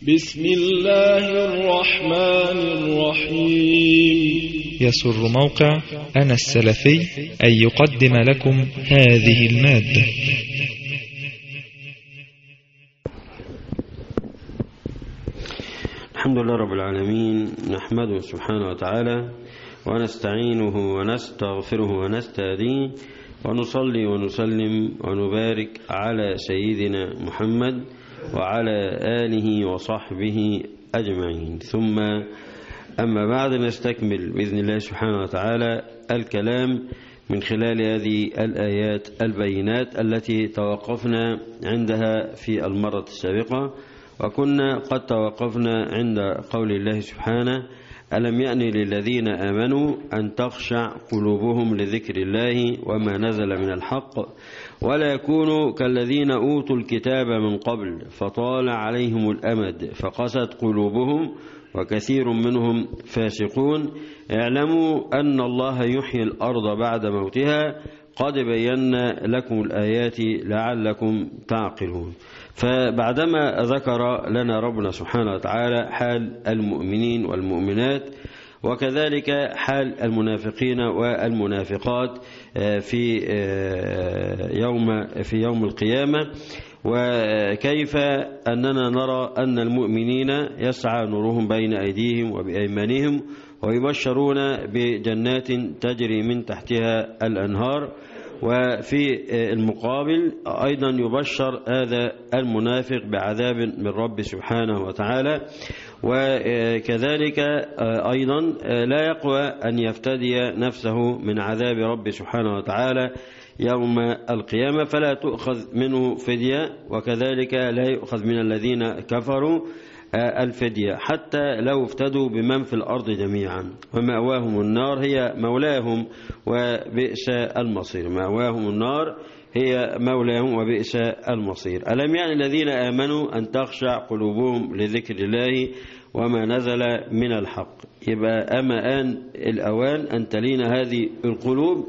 بسم الله الرحمن الرحيم يسر موقع أنا السلفي أن يقدم لكم هذه المادة الحمد لله رب العالمين نحمده سبحانه وتعالى ونستعينه ونستغفره ونستهديه ونصلي ونسلم ونبارك على سيدنا محمد وعلى آله وصحبه أجمعين ثم أما بعد نستكمل بإذن الله سبحانه وتعالى الكلام من خلال هذه الآيات البينات التي توقفنا عندها في المرة السابقة وكنا قد توقفنا عند قول الله سبحانه ألم يأن للذين آمنوا أن تخشع قلوبهم لذكر الله وما نزل من الحق ولا يكونوا كالذين أوتوا الكتاب من قبل فطال عليهم الأمد فقست قلوبهم وكثير منهم فاسقون اعلموا أن الله يحيي الأرض بعد موتها قد بينا لكم الآيات لعلكم تعقلون فبعدما ذكر لنا ربنا سبحانه وتعالى حال المؤمنين والمؤمنات وكذلك حال المنافقين والمنافقات في يوم في يوم القيامة وكيف أننا نرى أن المؤمنين يسعى نورهم بين أيديهم وبأيمانهم ويبشرون بجنات تجري من تحتها الأنهار وفي المقابل أيضا يبشر هذا المنافق بعذاب من رب سبحانه وتعالى وكذلك أيضا لا يقوى أن يفتدي نفسه من عذاب رب سبحانه وتعالى يوم القيامة فلا تؤخذ منه فدية وكذلك لا يؤخذ من الذين كفروا الفدية حتى لو افتدوا بمن في الأرض جميعا ومأواهم النار هي مولاهم وبئس المصير مأواهم النار هي مولاهم وبئس المصير ألم يعني الذين آمنوا أن تخشع قلوبهم لذكر الله وما نزل من الحق يبقى أما آن الأوان أن تلين هذه القلوب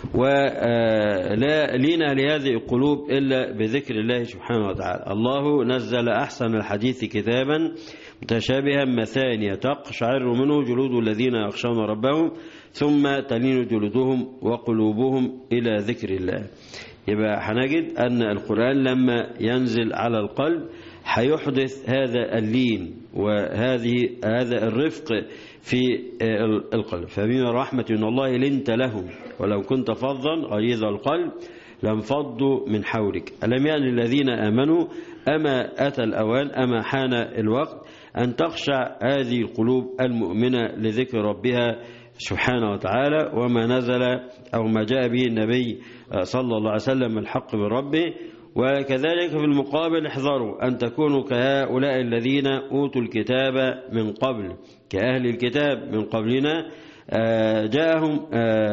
ولا لينا لهذه القلوب إلا بذكر الله سبحانه وتعالى الله نزل أحسن الحديث كتابا متشابها مثانية تقشعر منه جلود الذين يخشون ربهم ثم تلين جلودهم وقلوبهم إلى ذكر الله يبقى هنجد أن القرآن لما ينزل على القلب هيحدث هذا اللين وهذه هذا الرفق في القلب فبما رحمة من الله لنت لهم ولو كنت فظا غليظ القلب لانفضوا من حولك ألم يعني الذين آمنوا أما أتى الأوان أما حان الوقت أن تخشع هذه القلوب المؤمنة لذكر ربها سبحانه وتعالى وما نزل أو ما جاء به النبي صلى الله عليه وسلم الحق من ربه وكذلك في المقابل احذروا أن تكونوا كهؤلاء الذين أوتوا الكتاب من قبل كأهل الكتاب من قبلنا جاءهم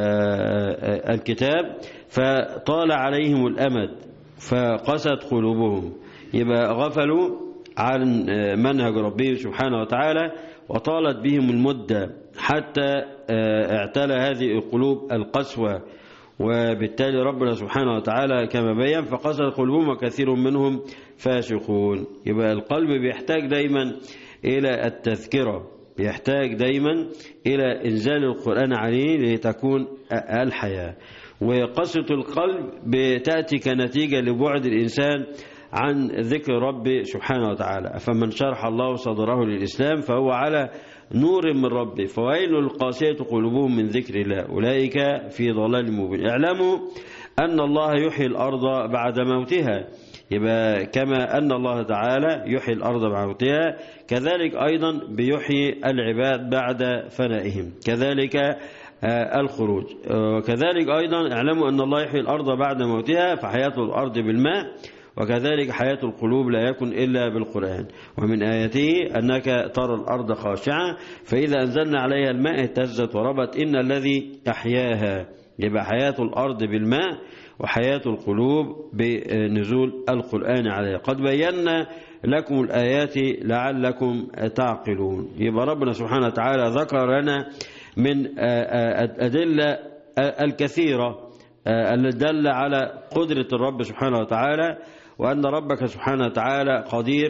الكتاب فطال عليهم الأمد فقست قلوبهم يبقى غفلوا عن منهج ربهم سبحانه وتعالى وطالت بهم المدة حتى اعتلى هذه القلوب القسوة وبالتالي ربنا سبحانه وتعالى كما بيان فقست قلوبهم وكثير منهم فاسقون يبقى القلب بيحتاج دايما إلى التذكرة بيحتاج دايما إلى إنزال القرآن عليه لتكون الحياة وقسوة القلب بتأتي كنتيجة لبعد الإنسان عن ذكر رب سبحانه وتعالى فمن شرح الله صدره للإسلام فهو على نور من ربه فويل القاسية قلوبهم من ذكر الله أولئك في ضلال مبين اعلموا أن الله يحيي الأرض بعد موتها يبقى كما أن الله تعالى يحيي الأرض بعد موتها كذلك أيضا بيحيي العباد بعد فنائهم كذلك الخروج وكذلك أيضا اعلموا أن الله يحيي الأرض بعد موتها فحياة الأرض بالماء وكذلك حياة القلوب لا يكن إلا بالقرآن ومن آياته أنك ترى الأرض خاشعة فإذا أنزلنا عليها الماء اهتزت وربت إن الذي أحياها يبقى حياة الأرض بالماء وحياة القلوب بنزول القرآن عليها قد بينا لكم الآيات لعلكم تعقلون يبقى ربنا سبحانه وتعالى ذكر لنا من الأدلة الكثيرة التي دل على قدرة الرب سبحانه وتعالى وأن ربك سبحانه وتعالى قدير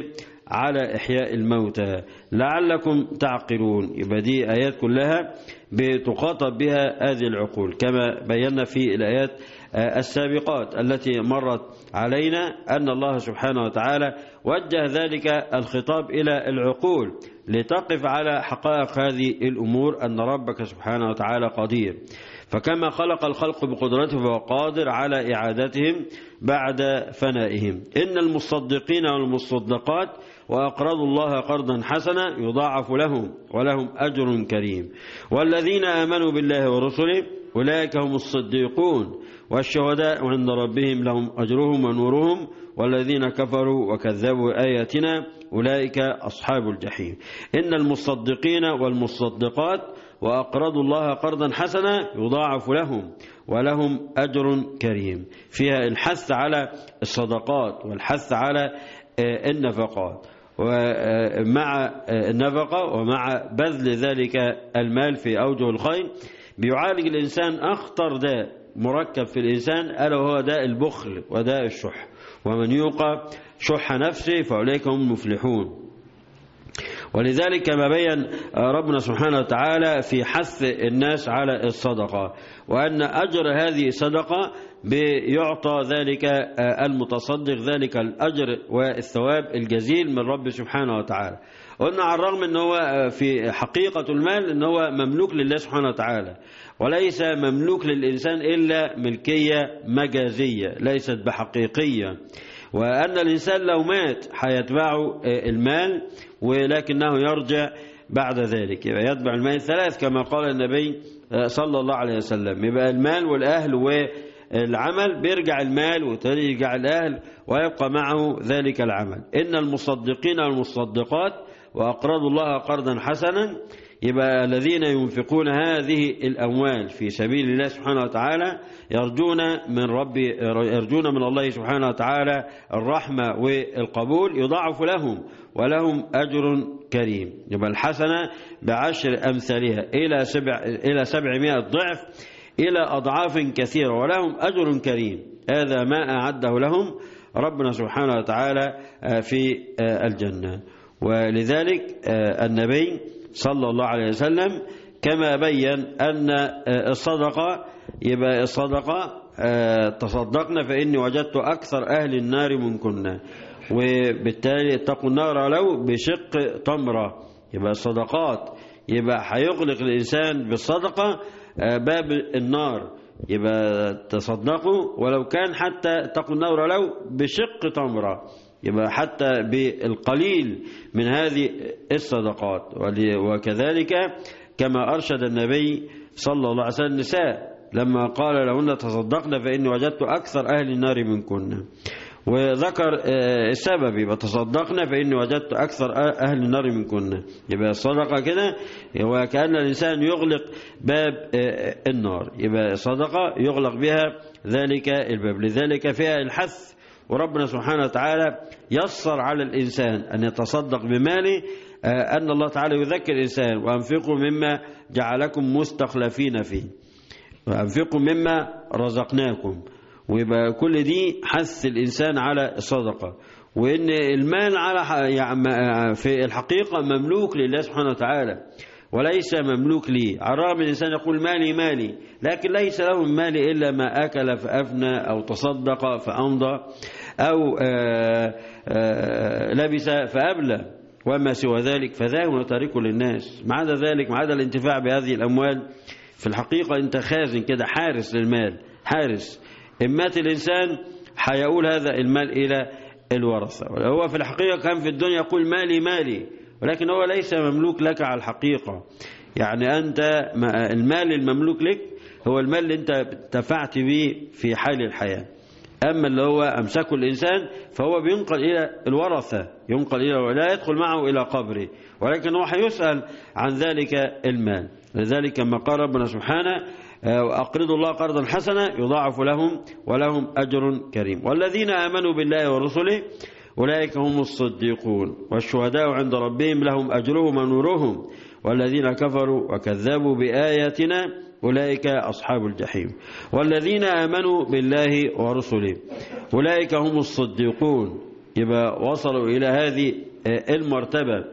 على إحياء الموتى لعلكم تعقلون يبقى دي آيات كلها بتخاطب بها هذه العقول كما بينا في الآيات السابقات التي مرت علينا أن الله سبحانه وتعالى وجه ذلك الخطاب إلى العقول لتقف على حقائق هذه الأمور أن ربك سبحانه وتعالى قدير فكما خلق الخلق بقدرته فهو قادر على إعادتهم بعد فنائهم إن المصدقين والمصدقات وأقرضوا الله قرضا حسنا يضاعف لهم ولهم أجر كريم والذين آمنوا بالله ورسله أولئك هم الصديقون والشهداء عند ربهم لهم أجرهم ونورهم والذين كفروا وكذبوا آياتنا أولئك أصحاب الجحيم إن المصدقين والمصدقات وأقرضوا الله قرضا حسنا يضاعف لهم ولهم أجر كريم فيها الحث على الصدقات والحث على النفقات ومع النفقة ومع بذل ذلك المال في أوجه الخير بيعالج الإنسان أخطر داء مركب في الإنسان ألا وهو داء البخل وداء الشح ومن يوقى شح نفسه فأولئك هم المفلحون ولذلك كما بين ربنا سبحانه وتعالى في حث الناس على الصدقة وأن أجر هذه الصدقة بيعطى ذلك المتصدق ذلك الأجر والثواب الجزيل من رب سبحانه وتعالى قلنا على الرغم ان هو في حقيقة المال ان هو مملوك لله سبحانه وتعالى وليس مملوك للإنسان إلا ملكية مجازية ليست بحقيقية وأن الإنسان لو مات هيتبعه المال ولكنه يرجع بعد ذلك يبقى يتبع المال ثلاث كما قال النبي صلى الله عليه وسلم يبقى المال والأهل والعمل بيرجع المال وترجع الأهل ويبقى معه ذلك العمل إن المصدقين والمصدقات وأقرضوا الله قرضا حسنا يبقى الذين ينفقون هذه الأموال في سبيل الله سبحانه وتعالى يرجون من رب يرجون من الله سبحانه وتعالى الرحمة والقبول يضاعف لهم ولهم أجر كريم يبقى الحسنة بعشر أمثالها إلى سبع إلى سبعمائة ضعف إلى أضعاف كثيرة ولهم أجر كريم هذا ما أعده لهم ربنا سبحانه وتعالى في الجنة ولذلك النبي صلى الله عليه وسلم كما بين أن الصدقة يبقى الصدقة تصدقنا فإني وجدت أكثر أهل النار منكن وبالتالي اتقوا النار لو بشق تمرة يبقى الصدقات يبقى هيغلق الإنسان بالصدقة باب النار يبقى تصدقوا ولو كان حتى اتقوا النار لو بشق تمره يبقى حتى بالقليل من هذه الصدقات وكذلك كما أرشد النبي صلى الله عليه وسلم النساء لما قال لهن تصدقن فإني وجدت أكثر أهل النار منكن وذكر السبب يبقى تصدقنا فإني وجدت أكثر أهل النار منكن يبقى الصدقة كده وكأن الإنسان يغلق باب النار يبقى الصدقة يغلق بها ذلك الباب لذلك فيها الحث وربنا سبحانه وتعالى يسر على الإنسان أن يتصدق بماله أن الله تعالى يذكر الإنسان وأنفقوا مما جعلكم مستخلفين فيه وأنفقوا مما رزقناكم ويبقى كل دي حث الإنسان على الصدقة وإن المال على يعني في الحقيقة مملوك لله سبحانه وتعالى وليس مملوك لي على الرغم الإنسان يقول مالي مالي لكن ليس له من مالي إلا ما أكل فأفنى أو تصدق فأمضى أو آآ آآ لبس فأبلى وما سوى ذلك فذاهب وتاركه للناس ما عدا ذلك ما عدا الانتفاع بهذه الأموال في الحقيقة أنت خازن كده حارس للمال حارس إن مات الإنسان هيقول هذا المال إلى الورثة هو في الحقيقة كان في الدنيا يقول مالي مالي ولكن هو ليس مملوك لك على الحقيقة يعني أنت المال المملوك لك هو المال اللي أنت دفعت به في حال الحياة أما اللي هو أمسكه الإنسان فهو بينقل إلى الورثة ينقل إلى ولا يدخل معه إلى قبره ولكن هو هيسأل عن ذلك المال لذلك كما قال ربنا سبحانه وأقرضوا الله قرضا حسنا يضاعف لهم ولهم أجر كريم والذين آمنوا بالله ورسله أولئك هم الصديقون والشهداء عند ربهم لهم أجرهم ونورهم والذين كفروا وكذبوا بآياتنا أولئك أصحاب الجحيم والذين آمنوا بالله ورسله أولئك هم الصديقون يبقى وصلوا إلى هذه المرتبة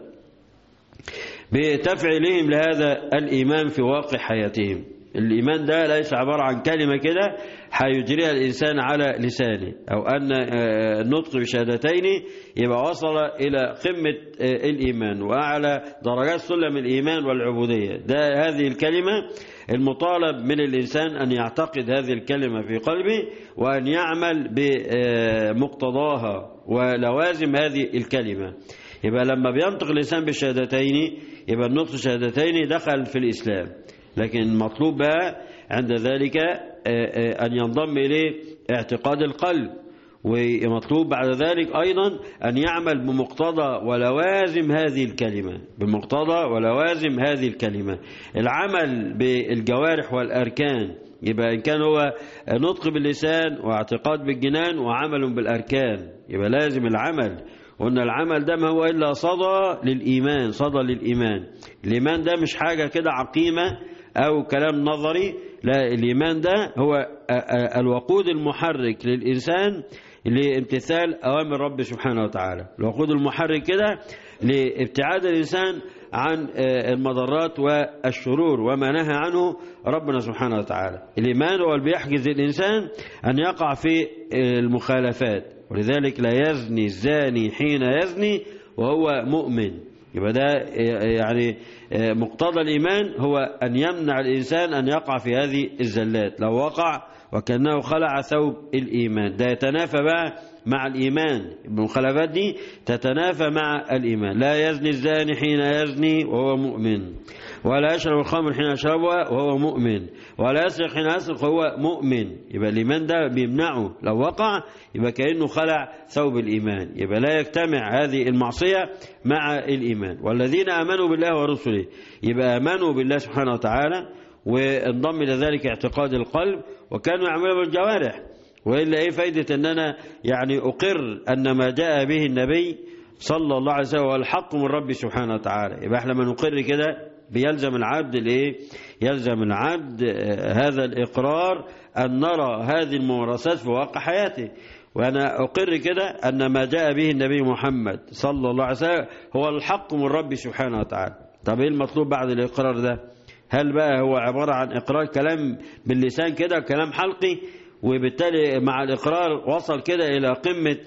بتفعيلهم لهذا الإيمان في واقع حياتهم الإيمان ده ليس عبارة عن كلمة كده هيجريها الإنسان على لسانه أو أن النطق بشهادتين يبقى وصل إلى قمة الإيمان وأعلى درجات سلم الإيمان والعبودية ده هذه الكلمة المطالب من الإنسان أن يعتقد هذه الكلمة في قلبه وأن يعمل بمقتضاها ولوازم هذه الكلمة يبقى لما بينطق الإنسان بالشهادتين يبقى النطق الشهادتين دخل في الإسلام لكن المطلوب بقى عند ذلك أن ينضم إليه اعتقاد القلب ومطلوب بعد ذلك أيضا أن يعمل بمقتضى ولوازم هذه الكلمة بمقتضى ولوازم هذه الكلمة العمل بالجوارح والأركان يبقى إن كان هو نطق باللسان واعتقاد بالجنان وعمل بالأركان يبقى لازم العمل وأن العمل ده ما هو إلا صدى للإيمان صدى للإيمان الإيمان ده مش حاجة كده عقيمة أو كلام نظري لا الإيمان ده هو الوقود المحرك للإنسان لامتثال أوامر رب سبحانه وتعالى الوقود المحرك كده لابتعاد الإنسان عن المضرات والشرور وما نهى عنه ربنا سبحانه وتعالى الإيمان هو اللي بيحجز الإنسان أن يقع في المخالفات ولذلك لا يزني الزاني حين يزني وهو مؤمن يبقى ده يعني مقتضى الإيمان هو أن يمنع الإنسان أن يقع في هذه الزلات لو وقع وكأنه خلع ثوب الإيمان ده يتنافى بقى مع الإيمان المخالفات دي تتنافى مع الإيمان لا يزني الزاني حين يزني وهو مؤمن ولا يشرب الخمر حين يشربها وهو مؤمن ولا يسرق حين يسرق وهو مؤمن يبقى الإيمان ده بيمنعه لو وقع يبقى كأنه خلع ثوب الإيمان يبقى لا يجتمع هذه المعصية مع الإيمان والذين آمنوا بالله ورسله يبقى آمنوا بالله سبحانه وتعالى وانضم إلى ذلك اعتقاد القلب وكانوا يعملوا بالجوارح وإلا إيه فايدة أن أنا يعني أقر أن ما جاء به النبي صلى الله عليه وسلم هو الحق من ربي سبحانه وتعالى يبقى احنا لما نقر كده بيلزم العبد الايه يلزم العبد هذا الإقرار أن نرى هذه الممارسات في واقع حياته وأنا أقر كده أن ما جاء به النبي محمد صلى الله عليه وسلم هو الحق من ربي سبحانه وتعالى طب إيه المطلوب بعد الإقرار ده هل بقى هو عبارة عن إقرار كلام باللسان كده كلام حلقي وبالتالي مع الإقرار وصل كده إلى قمة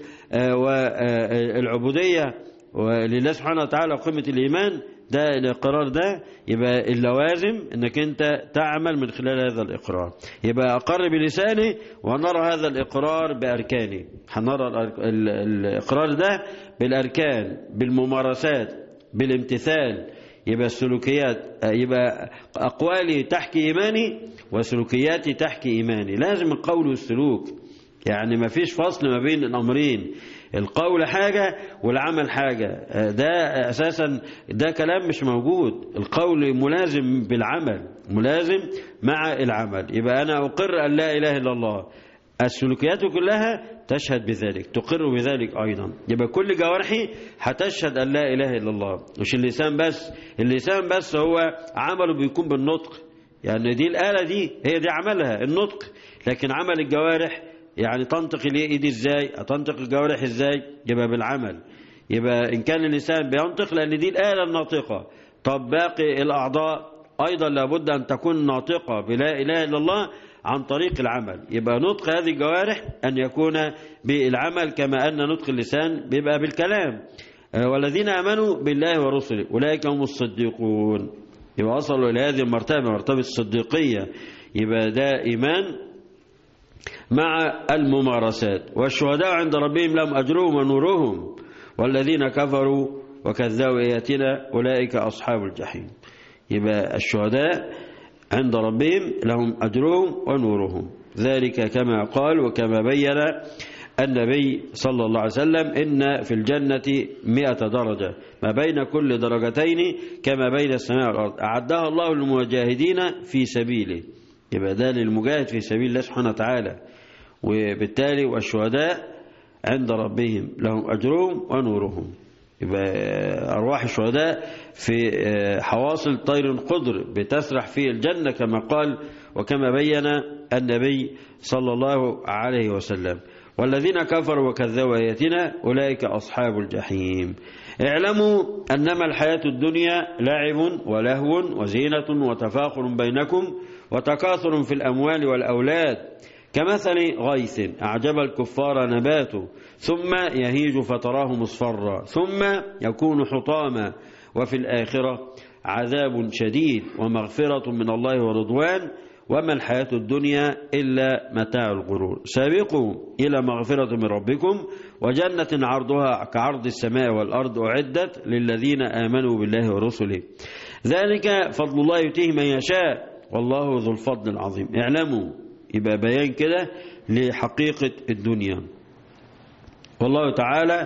العبودية ولله سبحانه وتعالى قمة الإيمان ده الإقرار ده يبقى اللوازم أنك أنت تعمل من خلال هذا الإقرار يبقى أقر بلسانه ونرى هذا الإقرار بأركانه هنرى الإقرار ده بالأركان بالممارسات بالامتثال يبقى السلوكيات يبقى أقوالي تحكي إيماني وسلوكياتي تحكي إيماني لازم القول والسلوك يعني ما فيش فصل ما بين الأمرين القول حاجة والعمل حاجة ده أساسا ده كلام مش موجود القول ملازم بالعمل ملازم مع العمل يبقى أنا أقر أن لا إله إلا الله السلوكيات كلها تشهد بذلك تقر بذلك أيضا يبقى كل جوارحي هتشهد أن لا إله إلا الله مش اللسان بس اللسان بس هو عمله بيكون بالنطق يعني دي الآلة دي هي دي عملها النطق لكن عمل الجوارح يعني تنطق اليد ازاي تنطق الجوارح ازاي يبقى بالعمل يبقى إن كان اللسان بينطق لأن دي الآلة الناطقة طب باقي الأعضاء أيضا لابد أن تكون ناطقة بلا إله إلا الله عن طريق العمل يبقى نطق هذه الجوارح أن يكون بالعمل كما أن نطق اللسان بيبقى بالكلام والذين آمنوا بالله ورسله أولئك هم الصديقون يبقى وصلوا إلى هذه المرتبة مرتبة الصديقية يبقى ده إيمان مع الممارسات والشهداء عند ربهم لهم أجرهم ونورهم والذين كفروا وكذبوا آياتنا أولئك أصحاب الجحيم يبقى الشهداء عند ربهم لهم أجرهم ونورهم ذلك كما قال وكما بين النبي صلى الله عليه وسلم إن في الجنة مئة درجة ما بين كل درجتين كما بين السماء والأرض أعدها الله للمجاهدين في سبيله يبقى ده للمجاهد في سبيل الله سبحانه وتعالى وبالتالي والشهداء عند ربهم لهم أجرهم ونورهم يبقى أرواح الشهداء في حواصل طير قدر بتسرح في الجنة كما قال وكما بين النبي صلى الله عليه وسلم والذين كفروا وكذبوا آياتنا أولئك أصحاب الجحيم اعلموا أنما الحياة الدنيا لعب ولهو وزينة وتفاخر بينكم وتكاثر في الأموال والأولاد كمثل غيث أعجب الكفار نباته ثم يهيج فتراه مصفرا ثم يكون حطاما وفي الآخرة عذاب شديد ومغفرة من الله ورضوان وما الحياة الدنيا إلا متاع الغرور سابقوا إلى مغفرة من ربكم وجنة عرضها كعرض السماء والأرض أعدت للذين آمنوا بالله ورسله ذلك فضل الله يتيه من يشاء والله ذو الفضل العظيم اعلموا يبقى بيان كده لحقيقة الدنيا والله تعالى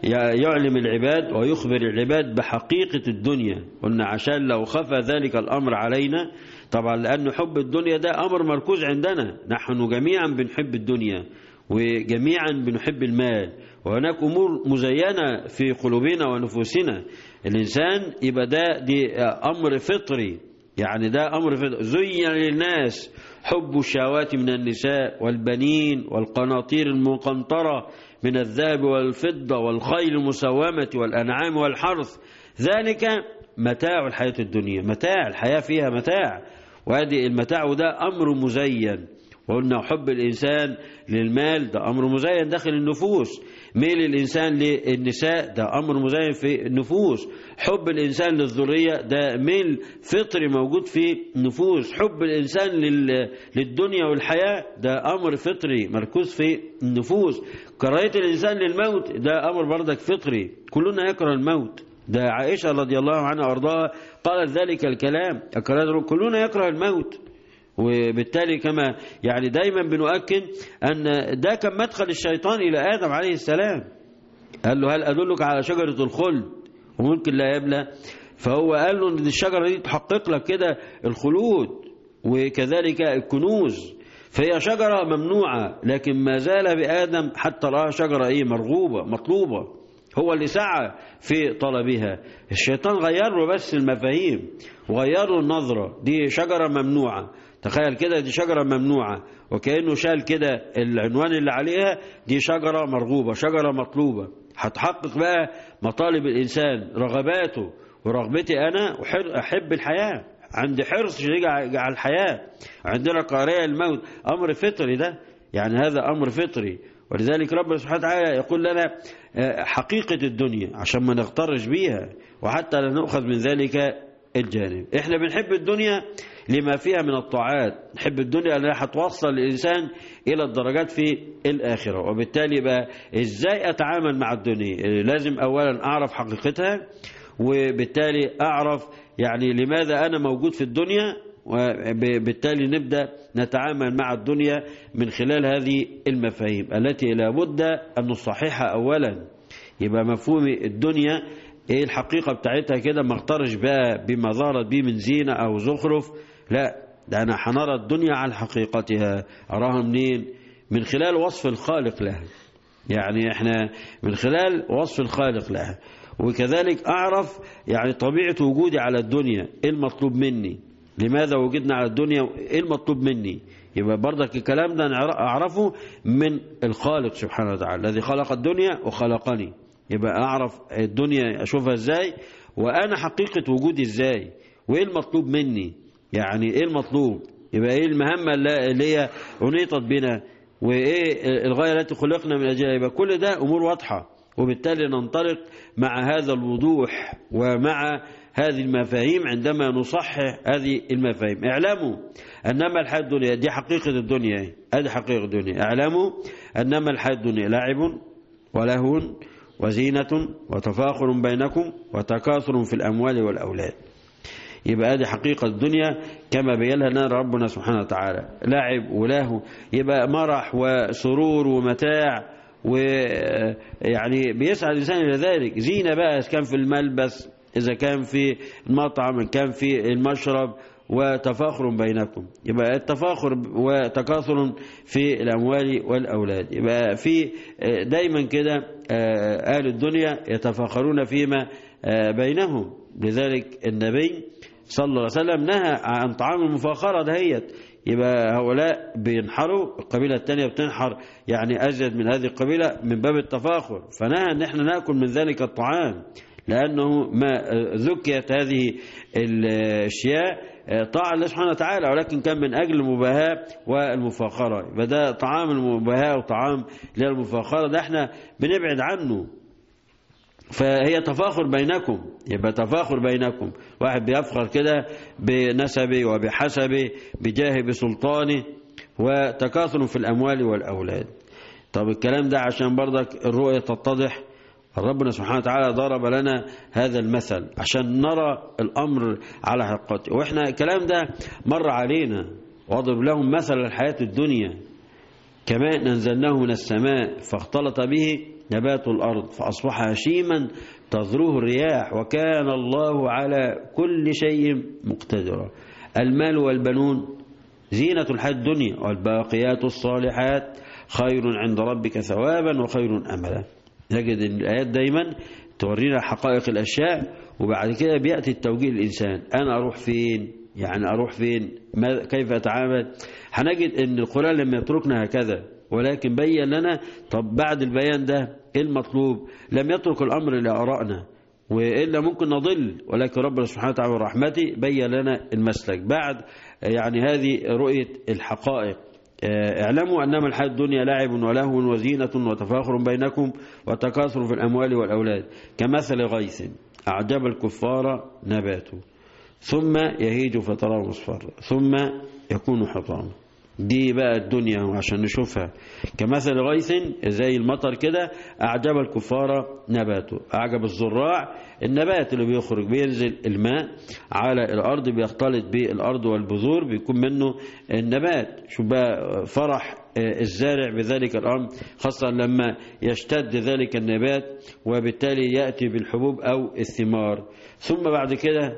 يعلم العباد ويخبر العباد بحقيقة الدنيا قلنا عشان لو خفى ذلك الأمر علينا طبعا لأن حب الدنيا ده أمر مركوز عندنا نحن جميعا بنحب الدنيا وجميعا بنحب المال وهناك أمور مزينة في قلوبنا ونفوسنا الإنسان يبقى ده دي أمر فطري يعني ده أمر فطري زين للناس حب الشهوات من النساء والبنين والقناطير المقنطرة من الذهب والفضة والخيل المسومة والأنعام والحرث ذلك متاع الحياة الدنيا متاع الحياة فيها متاع وهذه المتاع ده أمر مزين وقلنا حب الإنسان للمال ده أمر مزين داخل النفوس ميل الإنسان للنساء ده أمر مزين في النفوس حب الإنسان للذرية ده ميل فطري موجود في النفوس حب الإنسان للدنيا والحياة ده أمر فطري مركوز في النفوس كراهية الإنسان للموت ده أمر بردك فطري كلنا يكره الموت ده عائشة رضي الله عنها وارضاها قالت ذلك الكلام كلنا يكره الموت وبالتالي كما يعني دايما بنؤكد أن ده كان مدخل الشيطان إلى آدم عليه السلام قال له هل أدلك على شجرة الخلد وممكن لا يبلى فهو قال له ان الشجرة دي تحقق لك كده الخلود وكذلك الكنوز فهي شجرة ممنوعة لكن ما زال بآدم حتى رأى شجرة إيه مرغوبة مطلوبة هو اللي سعى في طلبها الشيطان غير له بس المفاهيم وغير له النظرة دي شجرة ممنوعة تخيل كده دي شجرة ممنوعة وكأنه شال كده العنوان اللي عليها دي شجرة مرغوبة شجرة مطلوبة هتحقق بقى مطالب الإنسان رغباته ورغبتي أنا أحب الحياة عندي حرص شديد على الحياة عندنا قارئة الموت أمر فطري ده يعني هذا أمر فطري ولذلك ربنا سبحانه وتعالى يقول لنا حقيقة الدنيا عشان ما نغترش بيها وحتى لا نأخذ من ذلك الجانب احنا بنحب الدنيا لما فيها من الطاعات نحب الدنيا لأنها هتوصل الإنسان إلى الدرجات في الآخرة وبالتالي بقى إزاي أتعامل مع الدنيا لازم أولا أعرف حقيقتها وبالتالي أعرف يعني لماذا أنا موجود في الدنيا وبالتالي نبدأ نتعامل مع الدنيا من خلال هذه المفاهيم التي لابد أن نصححها أولا يبقى مفهوم الدنيا ايه الحقيقة بتاعتها كده ما اغترش بقى بما ظهرت به من زينة او زخرف لا ده انا حنرى الدنيا على حقيقتها اراها منين من خلال وصف الخالق لها يعني احنا من خلال وصف الخالق لها وكذلك اعرف يعني طبيعة وجودي على الدنيا ايه المطلوب مني لماذا وجدنا على الدنيا ايه المطلوب مني يبقى برضك الكلام ده اعرفه من الخالق سبحانه وتعالى الذي خلق الدنيا وخلقني يبقى أعرف الدنيا أشوفها إزاي وأنا حقيقة وجودي إزاي وإيه المطلوب مني يعني إيه المطلوب يبقى إيه المهمة اللي هي أنيطت بنا وإيه الغاية التي خلقنا من أجلها يبقى كل ده أمور واضحة وبالتالي ننطلق مع هذا الوضوح ومع هذه المفاهيم عندما نصحح هذه المفاهيم اعلموا أنما الحياة الدنيا دي حقيقة الدنيا هذه حقيقة الدنيا اعلموا أنما الحياة الدنيا لعب ولهو وزينة وتفاخر بينكم وتكاثر في الأموال والأولاد يبقى هذه حقيقة الدنيا كما بينها لنا ربنا سبحانه وتعالى لعب ولهو يبقى مرح وسرور ومتاع ويعني بيسعى الإنسان إلى ذلك زينة بقى كان في الملبس إذا كان في المطعم إن كان في المشرب وتفاخر بينكم يبقى التفاخر وتكاثر في الأموال والأولاد يبقى في دايما كده أهل الدنيا يتفاخرون فيما بينهم لذلك النبي صلى الله عليه وسلم نهى عن طعام المفاخرة دهيت يبقى هؤلاء بينحروا القبيلة الثانية بتنحر يعني أزيد من هذه القبيلة من باب التفاخر فنهى أن احنا نأكل من ذلك الطعام لأنه ما ذكيت هذه الأشياء طاعة الله سبحانه وتعالى ولكن كان من أجل المباهاة والمفاخرة يبقى ده طعام المباهاة وطعام للمفاخرة ده احنا بنبعد عنه فهي تفاخر بينكم يبقى تفاخر بينكم واحد بيفخر كده بنسبه وبحسبه بجاهه بسلطانه وتكاثر في الأموال والأولاد طب الكلام ده عشان برضك الرؤية تتضح ربنا سبحانه وتعالى ضرب لنا هذا المثل عشان نرى الأمر على حقيقته وإحنا الكلام ده مر علينا واضرب لهم مثل الحياة الدنيا كما أنزلناه من السماء فاختلط به نبات الأرض فأصبح هشيما تذروه الرياح وكان الله على كل شيء مقتدرا المال والبنون زينة الحياة الدنيا والباقيات الصالحات خير عند ربك ثوابا وخير أملا نجد ان الآيات دايما تورينا حقائق الأشياء وبعد كده بيأتي التوجيه للإنسان أنا أروح فين يعني أروح فين ما كيف أتعامل هنجد ان القرآن لم يتركنا هكذا ولكن بين لنا طب بعد البيان ده ايه المطلوب لم يترك الأمر لآرائنا وإلا ممكن نضل ولكن ربنا سبحانه وتعالى ورحمته بين لنا المسلك بعد يعني هذه رؤية الحقائق اعلموا أنما الحياة الدنيا لعب ولهو وزينة وتفاخر بينكم وتكاثر في الأموال والأولاد كمثل غيث أعجب الكفار نباته ثم يهيج فتراه مصفرا ثم يكون حطاما دي بقى الدنيا عشان نشوفها كمثل غيث زي المطر كده أعجب الكفار نباته أعجب الزراع النبات اللي بيخرج بينزل الماء على الأرض بيختلط بالأرض والبذور بيكون منه النبات شوف بقى فرح الزارع بذلك الأمر خاصة لما يشتد ذلك النبات وبالتالي يأتي بالحبوب أو الثمار ثم بعد كده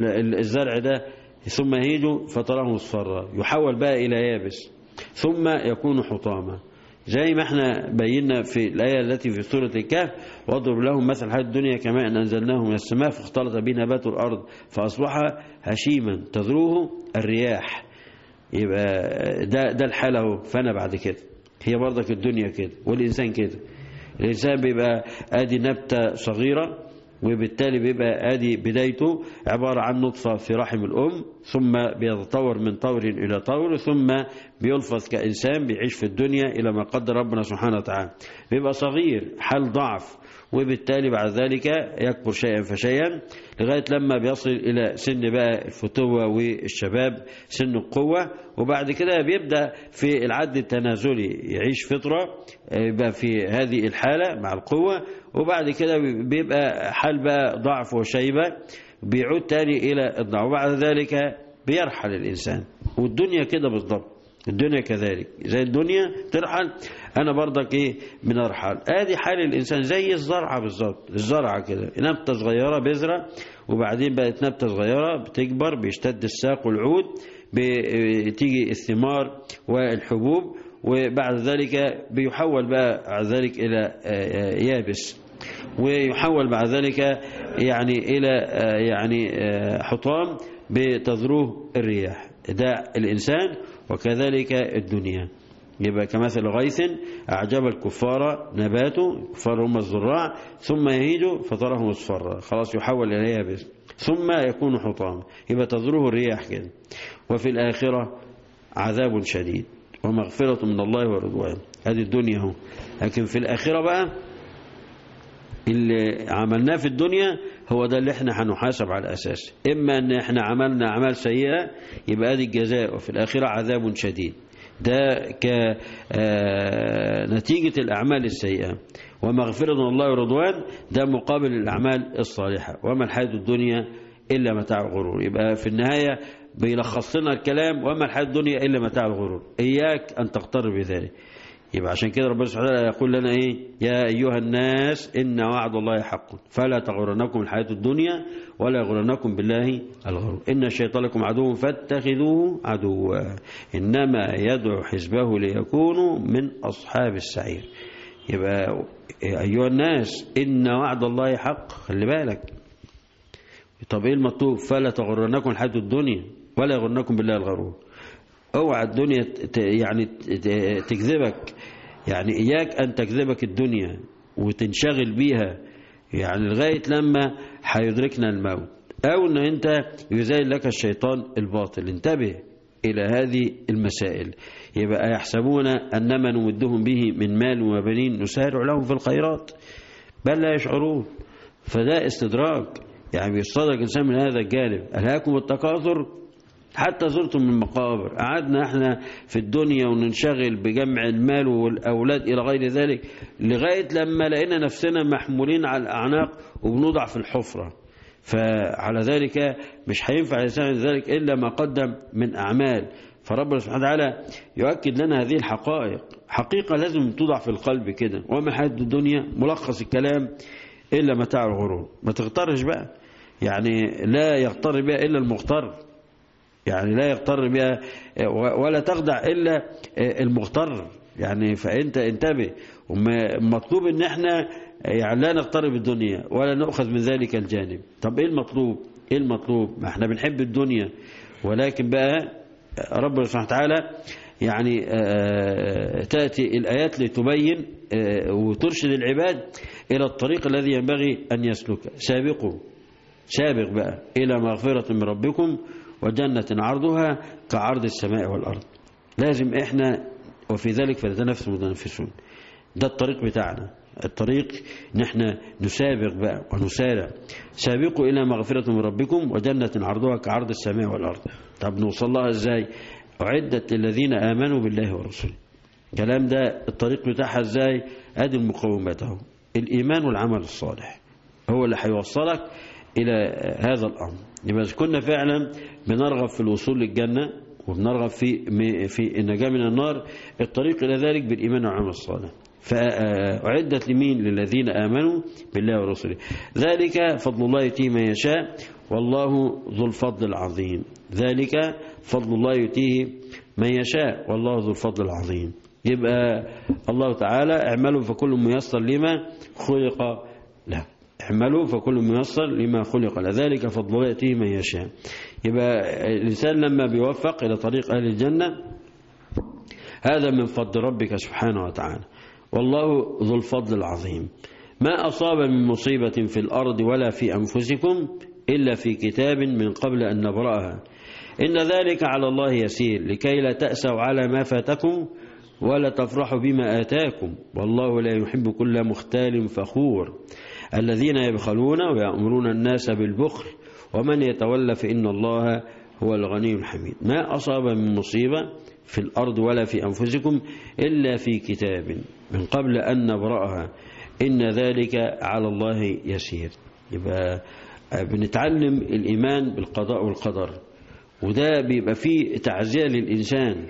الزرع ده ثم يهيج فتراه مصفرا يحول بقى إلى يابس ثم يكون حطاما زي ما احنا بينا في الآية التي في سورة الكهف واضرب لهم مثل حياة الدنيا كما أن أنزلناه من السماء فاختلط به نبات الأرض فأصبح هشيما تذروه الرياح يبقى ده, ده الحال اهو فأنا بعد كده هي برضك الدنيا كده والإنسان كده الإنسان بيبقى آدي نبتة صغيرة وبالتالي بيبقى ادي بدايته عبارة عن نطفة في رحم الأم ثم بيتطور من طور إلى طور ثم بيلفظ كإنسان بيعيش في الدنيا إلى ما قدر ربنا سبحانه وتعالى بيبقى صغير حال ضعف وبالتالي بعد ذلك يكبر شيئا فشيئا لغاية لما بيصل إلى سن بقى الفتوة والشباب سن القوة وبعد كده بيبدأ في العد التنازلي يعيش فطرة يبقى في هذه الحالة مع القوة وبعد كده بيبقى حال بقى ضعف وشيبة بيعود تاني إلى الضعف وبعد ذلك بيرحل الإنسان والدنيا كده بالضبط الدنيا كذلك زي الدنيا ترحل انا برضك ايه بنرحل ادي حال الانسان زي الزرعه بالظبط الزرعه كده نبته صغيره بذره وبعدين بقت نبته صغيره بتكبر بيشتد الساق والعود بتيجي الثمار والحبوب وبعد ذلك بيحول بقى بعد ذلك الى يابس ويحول بعد ذلك يعني الى يعني حطام بتذروه الرياح ده الانسان وكذلك الدنيا يبقى كمثل غيث أعجب الكفار نباته الكفار هم الزراع ثم يهيج فتره مصفرا خلاص يحول إلى يابس ثم يكون حطام يبقى تذروه الرياح كده وفي الآخرة عذاب شديد ومغفرة من الله ورضوان هذه الدنيا هو لكن في الآخرة بقى اللي عملناه في الدنيا هو ده اللي احنا هنحاسب على أساسه إما أن احنا عملنا أعمال سيئة يبقى هذه الجزاء وفي الآخرة عذاب شديد ده كنتيجة الأعمال السيئة ومغفرة من الله ورضوان ده مقابل الأعمال الصالحة وما الحياة الدنيا إلا متاع الغرور يبقى في النهاية بيلخص لنا الكلام وما الحياة الدنيا إلا متاع الغرور إياك أن تغتر بذلك يبقى عشان كده ربنا سبحانه وتعالى يقول لنا ايه يا ايها الناس ان وعد الله حق فلا تغرنكم الحياه الدنيا ولا يغرنكم بالله الغرور ان الشيطان لكم عدو فاتخذوه عدوا انما يدعو حزبه ليكونوا من اصحاب السعير يبقى يا ايها الناس ان وعد الله حق خلي بالك طب ايه المطلوب فلا تغرنكم الحياه الدنيا ولا يغرنكم بالله الغرور اوعى الدنيا يعني تكذبك يعني اياك ان تكذبك الدنيا وتنشغل بيها يعني لغاية لما هيدركنا الموت أو أن أنت يزين لك الشيطان الباطل انتبه إلى هذه المسائل يبقى يحسبون أنما نمدهم به من مال وبنين نسارع لهم في الخيرات بل لا يشعرون فده استدراج يعني بيصدق الإنسان من هذا الجانب ألهاكم التكاثر حتى زرتم من مقابر قعدنا احنا في الدنيا وننشغل بجمع المال والأولاد إلى غير ذلك لغاية لما لقينا نفسنا محمولين على الأعناق وبنوضع في الحفرة فعلى ذلك مش هينفع الإنسان ذلك إلا ما قدم من أعمال فربنا سبحانه وتعالى يؤكد لنا هذه الحقائق حقيقة لازم توضع في القلب كده وما حياة الدنيا ملخص الكلام إلا متاع الغرور ما تغترش بقى يعني لا يغتر بها إلا المغتر يعني لا يغتر بها ولا تخدع إلا المغتر يعني فأنت انتبه مطلوب ان احنا يعني لا نغتر بالدنيا ولا نأخذ من ذلك الجانب طب ايه المطلوب ايه المطلوب ما احنا بنحب الدنيا ولكن بقى ربنا سبحانه وتعالى يعني تأتي الآيات لتبين وترشد العباد إلى الطريق الذي ينبغي أن يسلكه سابقوا سابق بقى إلى مغفرة من ربكم وجنة عرضها كعرض السماء والأرض لازم إحنا وفي ذلك فليتنافس المتنافسون ده الطريق بتاعنا الطريق نحن نسابق بقى ونسارع سابقوا إلى مغفرة من ربكم وجنة عرضها كعرض السماء والأرض طب نوصل لها إزاي أعدت للذين آمنوا بالله ورسوله كلام ده الطريق بتاعها إزاي أدي المقومات اهو الإيمان والعمل الصالح هو اللي هيوصلك إلى هذا الأمر يبقى كنا فعلا بنرغب في الوصول للجنة وبنرغب في في النجاة من النار الطريق إلى ذلك بالإيمان والعمل الصالح فأعدت لمين للذين آمنوا بالله ورسوله ذلك فضل الله يؤتيه من يشاء والله ذو الفضل العظيم ذلك فضل الله يؤتيه من يشاء والله ذو الفضل العظيم يبقى الله تعالى اعملوا فكل ميسر لما خلق له اعملوا فكل ميسر لما خلق له ذلك فضل الله يؤتيه من يشاء يبقى الإنسان لما بيوفق إلى طريق أهل الجنة هذا من فضل ربك سبحانه وتعالى والله ذو الفضل العظيم ما أصاب من مصيبة في الأرض ولا في أنفسكم إلا في كتاب من قبل أن نبرأها إن ذلك على الله يسير لكي لا تأسوا على ما فاتكم ولا تفرحوا بما آتاكم والله لا يحب كل مختال فخور الذين يبخلون ويأمرون الناس بالبخل ومن يتولى فإن الله هو الغني الحميد ما أصاب من مصيبة في الأرض ولا في أنفسكم إلا في كتاب من قبل أن نبرأها إن ذلك على الله يسير يبقى بنتعلم الإيمان بالقضاء والقدر وده بيبقى فيه تعزية للإنسان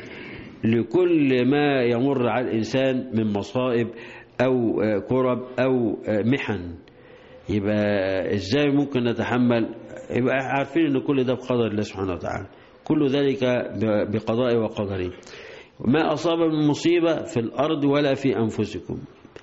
لكل ما يمر على الإنسان من مصائب أو كرب أو محن يبقى إزاي ممكن نتحمل يبقى عارفين أن كل ده بقدر الله سبحانه وتعالى كل ذلك بقضاء وقدره ما أصاب من مصيبة في الأرض ولا في أنفسكم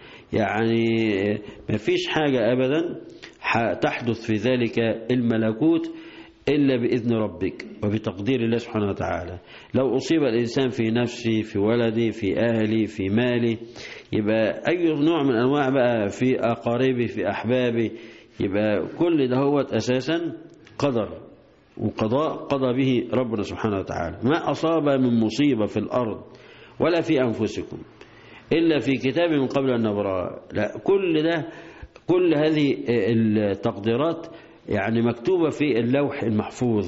يعني ما فيش حاجة أبدا تحدث في ذلك الملكوت إلا بإذن ربك وبتقدير الله سبحانه وتعالى لو أصيب الإنسان في نفسه في ولدي في أهلي في مالي يبقى أي نوع من أنواع بقى في أقاربي في أحبابي يبقى كل ده هو أساسا قدر وقضاء قضى به ربنا سبحانه وتعالى ما أصاب من مصيبة في الأرض ولا في أنفسكم إلا في كتاب من قبل أن نبرأ لا كل ده كل هذه التقديرات يعني مكتوبة في اللوح المحفوظ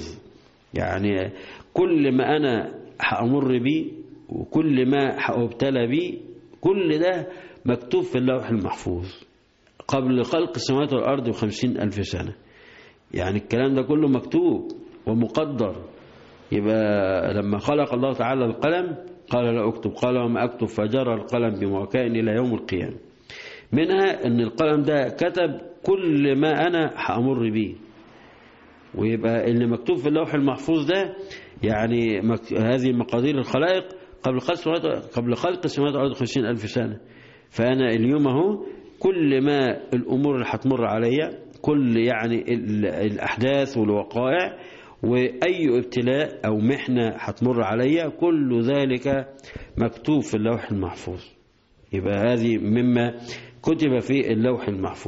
يعني كل ما أنا هأمر بيه وكل ما هأبتلى بيه كل ده مكتوب في اللوح المحفوظ قبل خلق السماوات والأرض بخمسين ألف سنة يعني الكلام ده كله مكتوب ومقدر يبقى لما خلق الله تعالى القلم قال لا أكتب قال وما أكتب فجرى القلم بموكاء إلى يوم القيامة منها أن القلم ده كتب كل ما أنا هأمر به ويبقى اللي مكتوب في اللوح المحفوظ ده يعني هذه مقادير الخلائق قبل خلق قبل خلق السماوات والأرض خمسين ألف سنة فأنا اليوم أهو كل ما الأمور اللي هتمر عليا كل يعني الأحداث والوقائع وأي ابتلاء أو محنة هتمر عليا كل ذلك مكتوب في اللوح المحفوظ يبقى هذه مما كتب في اللوح المحفوظ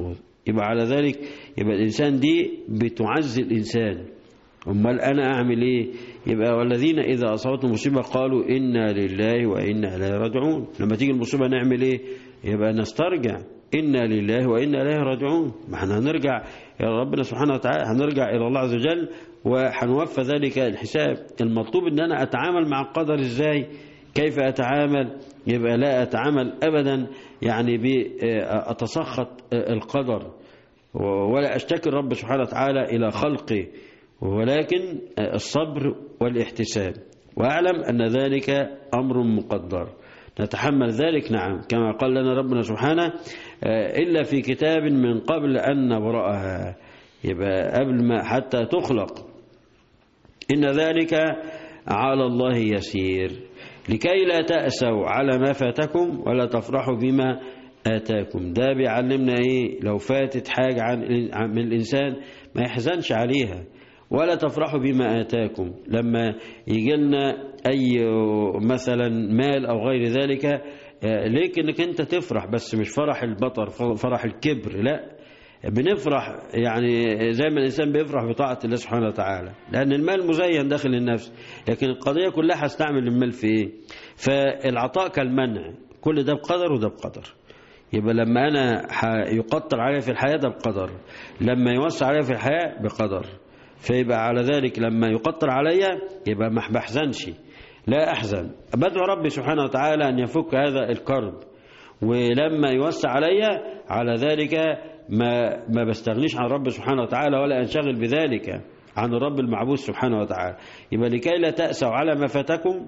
يبقى على ذلك يبقى الإنسان دي بتعزي الإنسان أمال أنا أعمل إيه يبقى والذين إذا أصابتهم مصيبة قالوا إنا لله وإنا إليه راجعون لما تيجي المصيبة نعمل إيه يبقى نسترجع إنا لله وإنا إليه راجعون ما احنا هنرجع إلى ربنا سبحانه وتعالى هنرجع إلى الله عز وجل وهنوفى ذلك الحساب المطلوب إن أنا أتعامل مع القدر إزاي كيف أتعامل يبقى لا أتعامل أبدا يعني بأتسخط القدر ولا أشتكي الرب سبحانه وتعالى إلى خلقه ولكن الصبر والاحتساب وأعلم أن ذلك أمر مقدر نتحمل ذلك نعم كما قال لنا ربنا سبحانه إلا في كتاب من قبل أن نبرأها يبقى قبل ما حتى تخلق إن ذلك على الله يسير لكي لا تأسوا على ما فاتكم ولا تفرحوا بما آتاكم ده بيعلمنا إيه لو فاتت حاجة عن من الإنسان ما يحزنش عليها ولا تفرحوا بما آتاكم لما يجي لنا أي مثلا مال أو غير ذلك ليك انك انت تفرح بس مش فرح البطر فرح الكبر لا بنفرح يعني زي ما الإنسان بيفرح بطاعة الله سبحانه وتعالى لأن المال مزين داخل النفس لكن القضية كلها هستعمل المال في إيه فالعطاء كالمنع كل ده بقدر وده بقدر يبقى لما أنا يقطر علي في الحياة ده بقدر لما يوسع علي في الحياة بقدر فيبقى على ذلك لما يقطر علي يبقى ما بحزنش لا أحزن بدعو ربي سبحانه وتعالى أن يفك هذا الكرب ولما يوسع علي على ذلك ما ما بستغنيش عن رب سبحانه وتعالى ولا انشغل بذلك عن الرب المعبود سبحانه وتعالى يبقى لكي لا تأسوا على ما فاتكم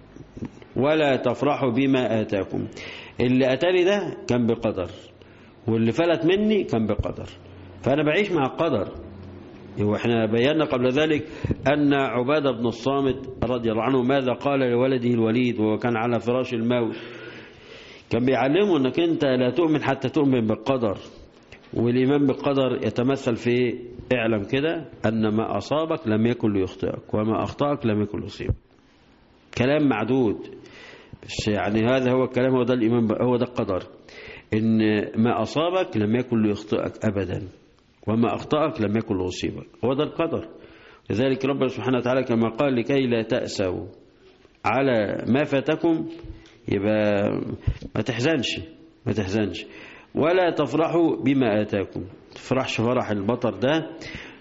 ولا تفرحوا بما آتاكم اللي أتاني ده كان بقدر واللي فلت مني كان بقدر فأنا بعيش مع القدر واحنا بينا قبل ذلك أن عبادة بن الصامت رضي الله عنه ماذا قال لولده الوليد وهو كان على فراش الموت كان بيعلمه انك انت لا تؤمن حتى تؤمن بالقدر والإيمان بالقدر يتمثل في اعلم كده أن ما أصابك لم يكن ليخطئك وما أخطأك لم يكن ليصيبك كلام معدود بس يعني هذا هو الكلام هو ده الإيمان هو ده القدر إن ما أصابك لم يكن ليخطئك أبدا وما أخطأك لم يكن ليصيبك هو ده القدر لذلك ربنا سبحانه وتعالى كما قال لكي لا تأسوا على ما فاتكم يبقى ما تحزنش ما تحزنش ولا تفرحوا بما آتاكم تفرحش فرح البطر ده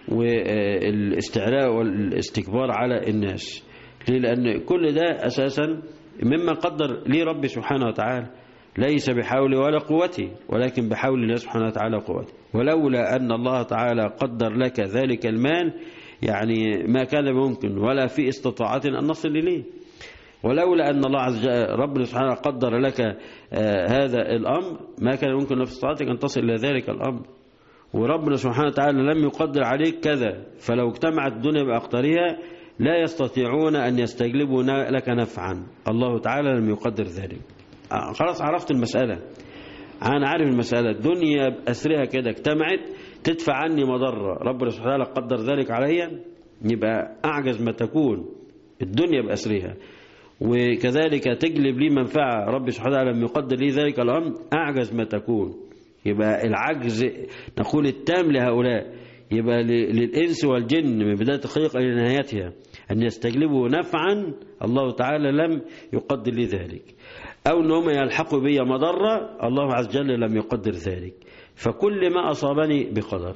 والاستعلاء والاستكبار على الناس ليه لأن كل ده أساسا مما قدر لي ربي سبحانه وتعالى ليس بحول ولا قوتي ولكن بحول الله سبحانه وتعالى قوتي ولولا أن الله تعالى قدر لك ذلك المال يعني ما كان ممكن ولا في استطاعة أن نصل إليه ولولا أن الله عز وجل ربنا سبحانه قدر لك آه هذا الأمر ما كان ممكن في استطاعتك أن تصل إلى ذلك الأمر وربنا سبحانه وتعالى لم يقدر عليك كذا فلو اجتمعت الدنيا بأقطارها لا يستطيعون أن يستجلبوا لك نفعا الله تعالى لم يقدر ذلك آه خلاص عرفت المسألة أنا عارف المسألة الدنيا بأسرها كده اجتمعت تدفع عني مضرة ربنا سبحانه وتعالى قدر ذلك عليا يبقى أعجز ما تكون الدنيا بأسرها وكذلك تجلب لي منفعة ربي سبحانه وتعالى لم يقدر لي ذلك الأمر أعجز ما تكون يبقى العجز نقول التام لهؤلاء يبقى للإنس والجن من بداية الخليقة إلى نهايتها أن يستجلبوا نفعا الله تعالى لم يقدر لي ذلك أو أنهم يلحقوا بي مضرة الله عز وجل لم يقدر ذلك فكل ما أصابني بقدر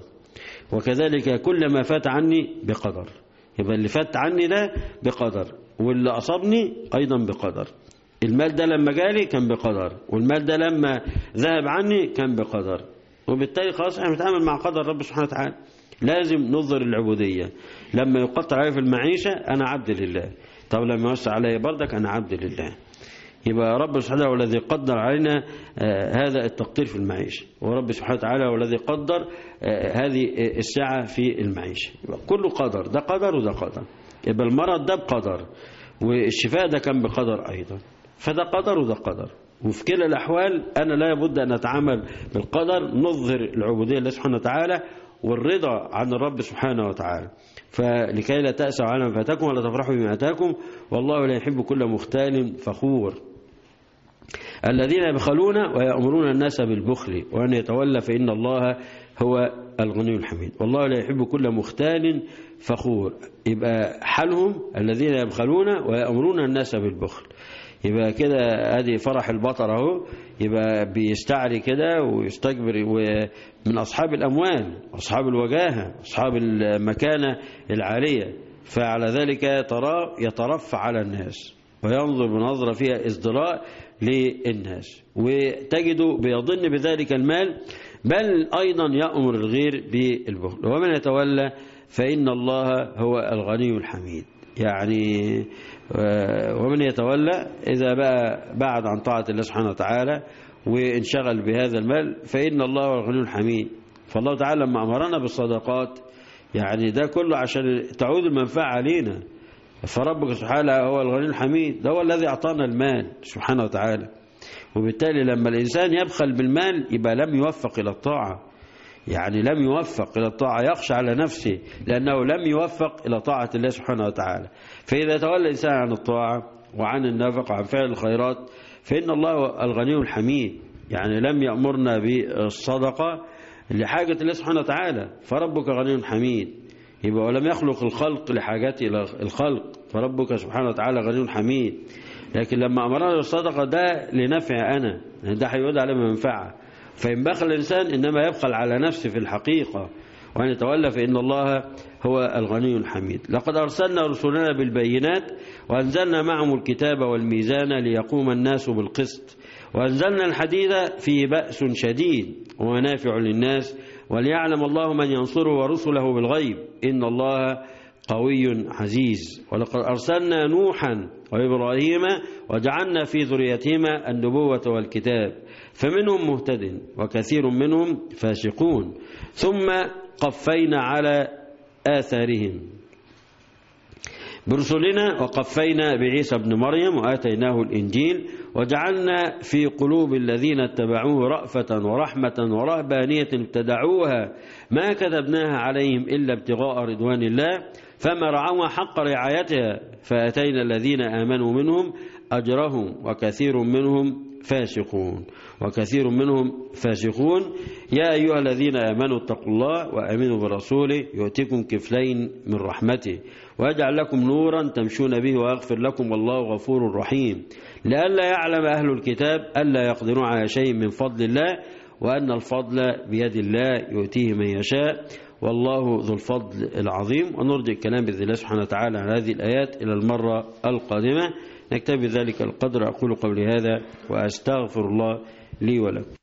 وكذلك كل ما فات عني بقدر يبقى اللي فات عني ده بقدر واللي أصابني أيضا بقدر المال ده لما جالي كان بقدر والمال ده لما ذهب عني كان بقدر وبالتالي خلاص احنا بنتعامل مع قدر رب سبحانه وتعالى لازم نظهر العبودية لما يقطع علي في المعيشة أنا عبد لله طب لما يوسع علي بردك أنا عبد لله يبقى رب سبحانه هو الذي قدر علينا آه هذا التقدير في المعيشة ورب سبحانه وتعالى هو الذي قدر آه هذه السعة في المعيشة يبقى كله قدر ده قدر وده قدر يبقى المرض ده بقدر والشفاء ده كان بقدر أيضا فده قدر وده قدر وفي كلا الأحوال أنا لا بد أن أتعامل بالقدر نظهر العبودية لله سبحانه وتعالى والرضا عن الرب سبحانه وتعالى فلكي لا تأسوا على ما فاتكم ولا تفرحوا بما أتاكم والله لا يحب كل مختال فخور الذين يبخلون ويأمرون الناس بالبخل وأن يتولى فإن الله هو الغني الحميد والله لا يحب كل مختال فخور يبقى حالهم الذين يبخلون ويأمرون الناس بالبخل يبقى كده ادي فرح البطر اهو يبقى بيستعري كده ويستكبر من اصحاب الاموال اصحاب الوجاهه اصحاب المكانه العاليه فعلى ذلك ترى يترفع على الناس وينظر بنظرة فيها ازدراء للناس وتجد بيظن بذلك المال بل أيضا يأمر الغير بالبخل ومن يتولى فإن الله هو الغني الحميد يعني ومن يتولى إذا بقى بعد عن طاعة الله سبحانه وتعالى وانشغل بهذا المال فإن الله هو الغني الحميد فالله تعالى لما أمرنا بالصدقات يعني ده كله عشان تعود المنفعة علينا فربك سبحانه هو الغني الحميد ده هو الذي أعطانا المال سبحانه وتعالى وبالتالي لما الإنسان يبخل بالمال يبقى لم يوفق إلى الطاعة يعني لم يوفق إلى الطاعة يخشى على نفسه لأنه لم يوفق إلى طاعة الله سبحانه وتعالى فإذا تولى الإنسان عن الطاعة وعن النفق وعن فعل الخيرات فإن الله الغني الحميد يعني لم يأمرنا بالصدقة لحاجة الله سبحانه وتعالى فربك غني حميد يبقى ولم يخلق الخلق لحاجات إلى الخلق فربك سبحانه وتعالى غني حميد لكن لما أمرنا بالصدقة ده لنفع أنا ده هيعود على منفعة فإن بخل الإنسان إنما يبخل على نفسه في الحقيقة وأن يتولى فإن الله هو الغني الحميد لقد أرسلنا رسلنا بالبينات وأنزلنا معهم الكتاب والميزان ليقوم الناس بالقسط وأنزلنا الحديد فيه بأس شديد ومنافع للناس وليعلم الله من ينصره ورسله بالغيب إن الله قوي عزيز ولقد أرسلنا نوحا وإبراهيم وجعلنا في ذريتهما النبوة والكتاب فمنهم مهتد وكثير منهم فاسقون ثم قفينا على آثارهم برسلنا وقفينا بعيسى ابن مريم وآتيناه الإنجيل وجعلنا في قلوب الذين اتبعوه رأفة ورحمة ورهبانية ابتدعوها ما كتبناها عليهم إلا ابتغاء رضوان الله فما رعوها حق رعايتها فأتينا الذين آمنوا منهم أجرهم وكثير منهم فاسقون وكثير منهم فاسقون يا أيها الذين آمنوا اتقوا الله وآمنوا برسوله يؤتكم كفلين من رحمته ويجعل لكم نورا تمشون به ويغفر لكم والله غفور رحيم لئلا يعلم أهل الكتاب ألا يقدرون على شيء من فضل الله وأن الفضل بيد الله يؤتيه من يشاء والله ذو الفضل العظيم ونرجع الكلام بإذن الله سبحانه وتعالى عن هذه الآيات إلى المرة القادمة نكتفي ذلك القدر أقول قولي هذا وأستغفر الله لي ولكم